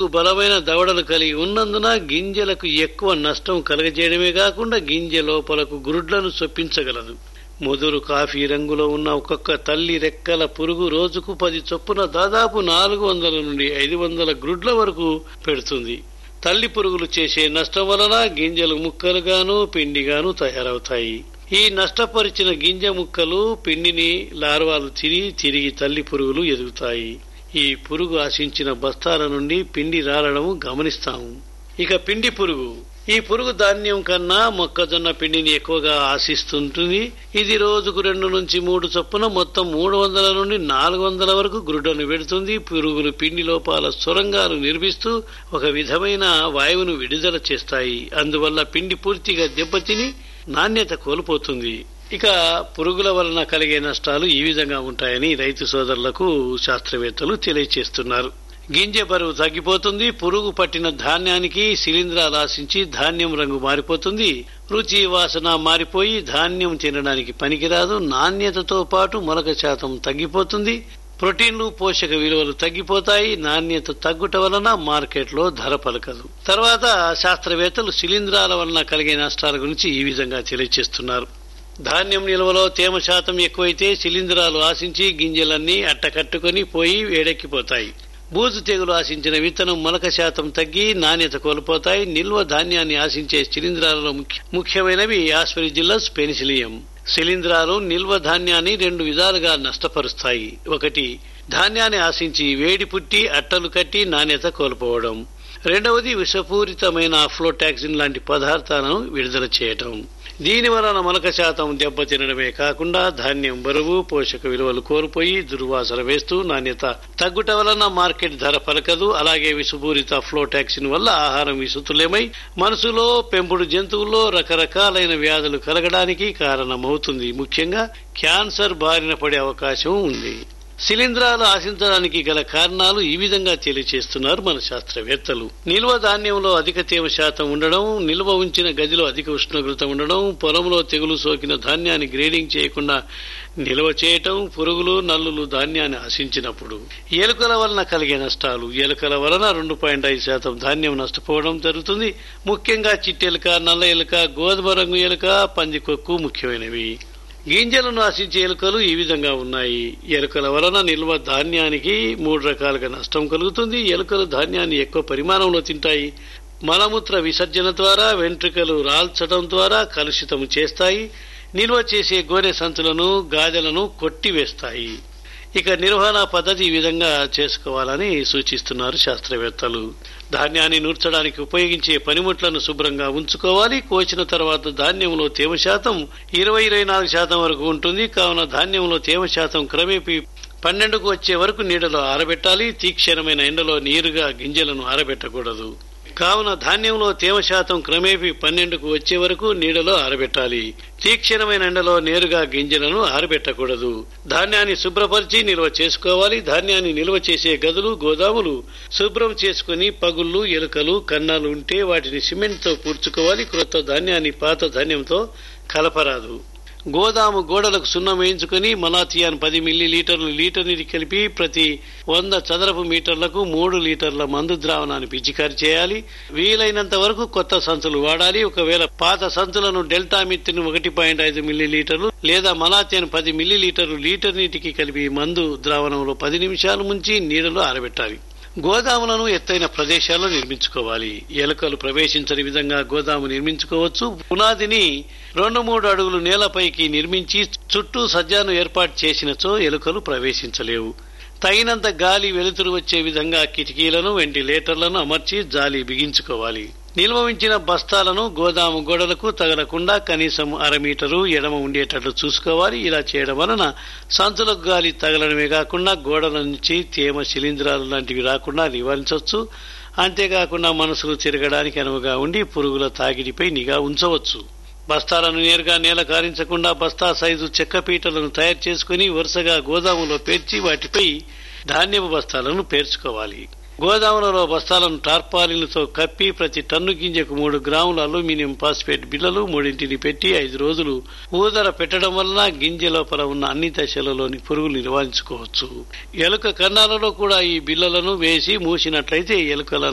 బలమైన దవడలు కలిగి ఉన్నందున గింజలకు ఎక్కువ నష్టం కలగజేయడమే కాకుండా గింజ లోపలకు గురుడ్లను చొప్పించగలదు ముదురు కాఫీ రంగులో ఉన్న ఒక్కొక్క తల్లి రెక్కల పురుగు రోజుకు పది చొప్పున దాదాపు నాలుగు వందల నుండి ఐదు వందల గ్రుడ్ల వరకు పెడుతుంది తల్లి పురుగులు చేసే నష్టం వలన గింజలు ముక్కలుగాను పిండిగాను తయారవుతాయి ఈ నష్టపరిచిన గింజ ముక్కలు పిండిని లార్వాలు తిని తిరిగి తల్లి పురుగులు ఎదుగుతాయి ఈ పురుగు ఆశించిన బస్తాల నుండి పిండి రాలడం గమనిస్తాము ఇక పిండి పురుగు ఈ పురుగు ధాన్యం కన్నా మొక్కజొన్న పిండిని ఎక్కువగా ఆశిస్తుంటుంది ఇది రోజుకు రెండు నుంచి మూడు చొప్పున మొత్తం మూడు వందల నుండి నాలుగు వందల వరకు గ్రుడ్డను పెడుతుంది పురుగులు పిండి లోపాల సొరంగాలు నిర్మిస్తూ ఒక విధమైన వాయువును విడుదల చేస్తాయి అందువల్ల పిండి పూర్తిగా దెబ్బతిని నాణ్యత కోల్పోతుంది ఇక పురుగుల వలన కలిగే నష్టాలు ఈ విధంగా ఉంటాయని రైతు సోదరులకు శాస్త్రవేత్తలు తెలియచేస్తున్నారు గింజ బరువు తగ్గిపోతుంది పురుగు పట్టిన ధాన్యానికి శిలీంధ్రాలు ఆశించి ధాన్యం రంగు మారిపోతుంది రుచి వాసన మారిపోయి ధాన్యం తినడానికి పనికిరాదు నాణ్యతతో పాటు మొలక శాతం తగ్గిపోతుంది ప్రోటీన్లు పోషక విలువలు తగ్గిపోతాయి నాణ్యత తగ్గుట వలన మార్కెట్లో ధర పలకదు తర్వాత శాస్త్రవేత్తలు శిలీంధ్రాల వలన కలిగే నష్టాల గురించి ఈ విధంగా తెలియజేస్తున్నారు ధాన్యం నిల్వలో తేమ శాతం ఎక్కువైతే శిలీంధ్రాలు ఆశించి గింజలన్నీ అట్టకట్టుకుని పోయి వేడెక్కిపోతాయి బూజు తెగులు ఆశించిన విత్తనం మొలక శాతం తగ్గి నాణ్యత కోల్పోతాయి నిల్వ ధాన్యాన్ని ఆశించే శిలీంధ్రాలలో ముఖ్యమైనవి ఆస్పరిజిల్లస్ పెనిసిలియం శిలీంధ్రాలు నిల్వ ధాన్యాన్ని రెండు విధాలుగా నష్టపరుస్తాయి ఒకటి ధాన్యాన్ని ఆశించి వేడి పుట్టి అట్టలు కట్టి నాణ్యత కోల్పోవడం రెండవది విషపూరితమైన అఫ్లోటాక్సిన్ లాంటి పదార్థాలను విడుదల చేయటం దీని వలన మొలక శాతం దెబ్బతినడమే కాకుండా ధాన్యం బరువు పోషక విలువలు కోల్పోయి దుర్వాసన వేస్తూ నాణ్యత తగ్గుట వలన మార్కెట్ ధర పలకదు అలాగే విషపూరిత ఫ్లోటాక్సిన్ వల్ల ఆహారం విసుతులేమై మనసులో పెంపుడు జంతువుల్లో రకరకాలైన వ్యాధులు కలగడానికి కారణమవుతుంది ముఖ్యంగా క్యాన్సర్ బారిన పడే అవకాశం ఉంది శిలీంధ్రాలు ఆశించడానికి గల కారణాలు ఈ విధంగా తెలియచేస్తున్నారు మన శాస్త్రవేత్తలు నిల్వ ధాన్యంలో అధిక తేమ శాతం ఉండడం నిల్వ ఉంచిన గదిలో అధిక ఉష్ణోగ్రత ఉండడం పొలంలో తెగులు సోకిన ధాన్యాన్ని గ్రేడింగ్ చేయకుండా నిల్వ చేయటం పురుగులు నల్లులు ధాన్యాన్ని ఆశించినప్పుడు ఎలుకల వలన కలిగే నష్టాలు ఎలుకల వలన రెండు పాయింట్ ఐదు శాతం ధాన్యం నష్టపోవడం జరుగుతుంది ముఖ్యంగా చిట్టెలుక నల్ల ఎలుక గోధుమ రంగు ఎలుక పందికొక్కు ముఖ్యమైనవి గింజలను ఆశించే ఎలుకలు ఈ విధంగా ఉన్నాయి ఎలుకల వలన నిల్వ ధాన్యానికి మూడు రకాలుగా నష్టం కలుగుతుంది ఎలుకలు ధాన్యాన్ని ఎక్కువ పరిమాణంలో తింటాయి మలమూత్ర విసర్జన ద్వారా వెంట్రుకలు రాల్చడం ద్వారా కలుషితం చేస్తాయి నిల్వ చేసే గోనె సంచులను గాదెలను కొట్టివేస్తాయి ఇక నిర్వహణ పద్ధతి ఈ విధంగా చేసుకోవాలని సూచిస్తున్నారు శాస్త్రవేత్తలు ధాన్యాన్ని నూర్చడానికి ఉపయోగించే పనిముట్లను శుభ్రంగా ఉంచుకోవాలి కోసిన తర్వాత ధాన్యంలో తేమ శాతం ఇరవై ఇరవై నాలుగు శాతం వరకు ఉంటుంది కావున ధాన్యంలో తేమ శాతం క్రమేపీ పన్నెండుకు వచ్చే వరకు నీడలో ఆరబెట్టాలి తీక్షణమైన ఎండలో నీరుగా గింజలను ఆరబెట్టకూడదు కావున ధాన్యంలో తేమ శాతం క్రమేపీ పన్నెండుకు వచ్చే వరకు నీడలో ఆరబెట్టాలి తీక్షణమైన ఎండలో నేరుగా గింజలను ఆరబెట్టకూడదు ధాన్యాన్ని శుభ్రపరిచి నిల్వ చేసుకోవాలి ధాన్యాన్ని నిల్వ చేసే గదులు గోదాములు శుభ్రం చేసుకుని పగుళ్ళు ఎలుకలు కన్నాలు ఉంటే వాటిని సిమెంట్తో పూడ్చుకోవాలి క్రొత్త ధాన్యాన్ని పాత ధాన్యంతో కలపరాదు గోదాము గోడలకు సున్నం వేయించుకుని మలాథియాన్ పది మిల్లీ లీటర్లు లీటర్ నీటి కలిపి ప్రతి వంద చదరపు మీటర్లకు మూడు లీటర్ల మందు ద్రావణాన్ని పిచికారి చేయాలి వీలైనంత వరకు కొత్త సంచులు వాడాలి ఒకవేళ పాత సంచులను డెల్టా మిత్తిని ఒకటి పాయింట్ ఐదు మిల్లీ లీటర్లు లేదా మలాథియాన్ పది మిల్లీ లీటర్లు లీటర్ నీటికి కలిపి మందు ద్రావణంలో పది నిమిషాలు ముంచి నీడలో ఆరబెట్టాలి గోదాములను ఎత్తైన ప్రదేశాల్లో నిర్మించుకోవాలి ఎలుకలు ప్రవేశించని విధంగా గోదాము నిర్మించుకోవచ్చు పునాదిని రెండు మూడు అడుగులు నేలపైకి నిర్మించి చుట్టూ సజ్జాను ఏర్పాటు చేసినచో ఎలుకలు ప్రవేశించలేవు తగినంత గాలి వెలుతురు వచ్చే విధంగా కిటికీలను వెంటిలేటర్లను అమర్చి జాలి బిగించుకోవాలి నిల్వ ఉంచిన బస్తాలను గోదాము గోడలకు తగలకుండా కనీసం అర మీటరు ఎడమ ఉండేటట్లు చూసుకోవాలి ఇలా చేయడం వలన సంచులకు గాలి తగలడమే కాకుండా గోడల నుంచి తేమ శిలీంధ్రాలు లాంటివి రాకుండా నివారించవచ్చు అంతేకాకుండా మనసులు తిరగడానికి అనువుగా ఉండి పురుగుల తాగిడిపై నిఘా ఉంచవచ్చు బస్తాలను నేరుగా నేల కారించకుండా బస్తా సైజు చెక్క పీటలను తయారు చేసుకుని వరుసగా గోదాములో పేర్చి వాటిపై ధాన్యపు బస్తాలను పేర్చుకోవాలి గోదాములలో బస్తాలను టార్పాలిన్లతో కప్పి ప్రతి టన్ను గింజకు మూడు గ్రాముల అల్యూమినియం ఫాస్ఫేట్ బిళ్లలు మూడింటిని పెట్టి ఐదు రోజులు ఊదర పెట్టడం వలన గింజ లోపల ఉన్న అన్ని దశలలోని పురుగులు నివారించుకోవచ్చు ఎలుక కన్నాలలో కూడా ఈ బిళ్లలను వేసి మూసినట్లయితే ఎలుకల